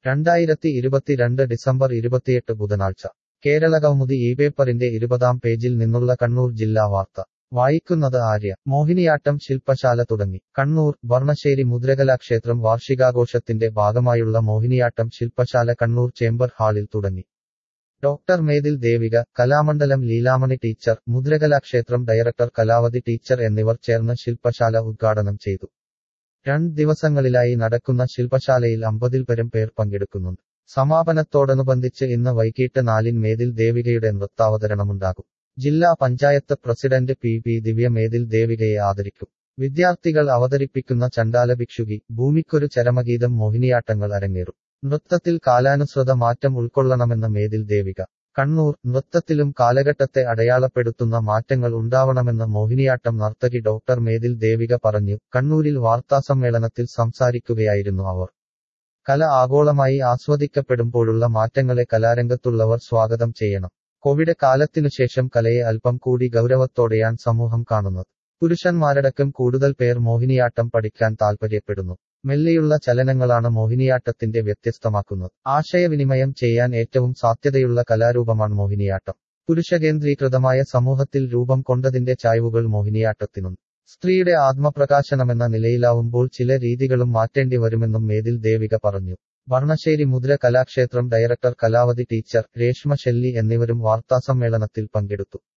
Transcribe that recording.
രണ്ടായിരത്തി ഇരുപത്തിരണ്ട് ഡിസംബർ ഇരുപത്തിയെട്ട് ബുധനാഴ്ച കേരളകൗമുദി ഈ പേപ്പറിന്റെ ഇരുപതാം പേജിൽ നിന്നുള്ള കണ്ണൂർ ജില്ലാ വാർത്ത വായിക്കുന്നത് ആര്യ മോഹിനിയാട്ടം ശില്പശാല തുടങ്ങി കണ്ണൂർ വർണ്ണശ്ശേരി മുദ്രകലാക്ഷേത്രം വാർഷികാഘോഷത്തിന്റെ ഭാഗമായുള്ള മോഹിനിയാട്ടം ശില്പശാല കണ്ണൂർ ചേംബർ ഹാളിൽ തുടങ്ങി doctor Methil Devika Kalamandalam Leelamani teacher Mudrakalakshetram director Kalavathi teacher എന്നിവർ ചേർന്ന് ശില്പശാല ഉദ്ഘാടനം ചെയ്തു രണ്ട് ദിവസങ്ങളിലായി നടക്കുന്ന ശില്പശാലയിൽ അമ്പതിൽ പരം പേർ പങ്കെടുക്കുന്നുണ്ട് സമാപനത്തോടനുബന്ധിച്ച് ഇന്ന് വൈകിട്ട് നാലിന് മേതിൽ ദേവികയുടെ നൃത്താവതരണമുണ്ടാകും ജില്ലാ panchayat president P P Divya Methil ദേവികയെ ആദരിക്കും വിദ്യാർത്ഥികൾ അവതരിപ്പിക്കുന്ന ചണ്ടാല ഭിക്ഷുകി ഭൂമിക്കൊരു ചരമഗീതം മോഹിനിയാട്ടങ്ങൾ അരങ്ങേറും നൃത്തത്തിൽ കാലാനുസൃത മാറ്റം ഉൾക്കൊള്ളണമെന്ന് മേതിൽ ദേവിക കണ്ണൂർ നൃത്തത്തിലും കാലഘട്ടത്തെ അടയാളപ്പെടുത്തുന്ന മാറ്റങ്ങൾ ഉണ്ടാവണമെന്ന് മോഹിനിയാട്ടം നർത്തകി ഡോക്ടർ മേതിൽ ദേവിക പറഞ്ഞു കണ്ണൂരിൽ വാർത്താസമ്മേളനത്തിൽ സംസാരിക്കുകയായിരുന്നു അവർ കല ആഗോളമായി ആസ്വദിക്കപ്പെടുമ്പോഴുള്ള മാറ്റങ്ങളെ കലാരംഗത്തുള്ളവർ സ്വാഗതം ചെയ്യണം കോവിഡ് കാലത്തിനുശേഷം കലയെ അല്പം കൂടി ഗൗരവത്തോടെയാണ് സമൂഹം കാണുന്നത് പുരുഷന്മാരടക്കം കൂടുതൽ പേർ മോഹിനിയാട്ടം പഠിക്കാൻ താൽപ്പര്യപ്പെടുന്നു മെല്ലെയുള്ള ചലനങ്ങളാണ് മോഹിനിയാട്ടത്തിന്റെ വ്യത്യസ്തമാക്കുന്നത് ആശയവിനിമയം ചെയ്യാൻ ഏറ്റവും സാധ്യതയുള്ള കലാരൂപമാണ് മോഹിനിയാട്ടം പുരുഷകേന്ദ്രീകൃതമായ സമൂഹത്തിൽ രൂപം കൊണ്ടതിന്റെ ചായ്വുകൾ മോഹിനിയാട്ടത്തിനുണ്ട് സ്ത്രീയുടെ ആത്മപ്രകാശനമെന്ന നിലയിലാവുമ്പോൾ ചില രീതികളും മാറ്റേണ്ടി വരുമെന്നും മേതിൽ ദേവിക പറഞ്ഞു വർണ്ണശ്ശേരി മുദ്ര കലാക്ഷേത്രം ഡയറക്ടർ കലാവതി ടീച്ചർ രേഷ്മ ഷെല്ലി എന്നിവരും വാർത്താസമ്മേളനത്തിൽ പങ്കെടുത്തു